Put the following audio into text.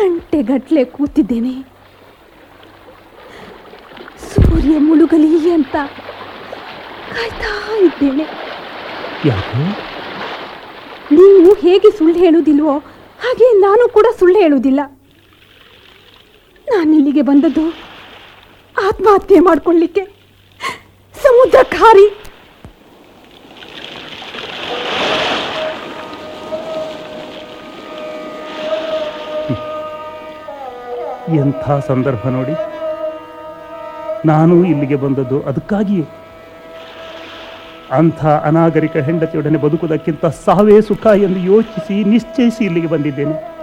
ಗಂಟೆಗಟ್ಟಲೆ ಕೂತಿದ್ದೇನೆ ಸೂರ್ಯ ಮುಳುಗಲಿ ಅಂತ ಕಾಯ್ತಾ ಇದ್ದೇನೆ ಯಾಕೆ ನೀವು ಹೇಗೆ ಸುಳ್ಳು ಹೇಳುವುದಿಲ್ವೋ ಹಾಗೆ ನಾನು ಕೂಡ ಸುಳ್ಳು ಹೇಳುವುದಿಲ್ಲ ನಾನಿಲ್ಲಿಗೆ ಬಂದದ್ದು ಆತ್ಮಹತ್ಯೆ ಮಾಡಿಕೊಳ್ಳಿಕ್ಕೆ ಸಮುದ್ರ ಖಾರಿ ಎಂಥ ಸಂದರ್ಭ ನೋಡಿ ನಾನು ಇಲ್ಲಿಗೆ ಬಂದದ್ದು ಅದಕ್ಕಾಗಿಯೇ ಅಂಥ ಅನಾಗರಿಕ ಹೆಂಡತಿಯೊಡನೆ ಬದುಕುವುದಕ್ಕಿಂತ ಸಾವೇ ಸುಖ ಎಂದು ಯೋಚಿಸಿ ನಿಶ್ಚಯಿಸಿ ಇಲ್ಲಿಗೆ ಬಂದಿದ್ದೇನೆ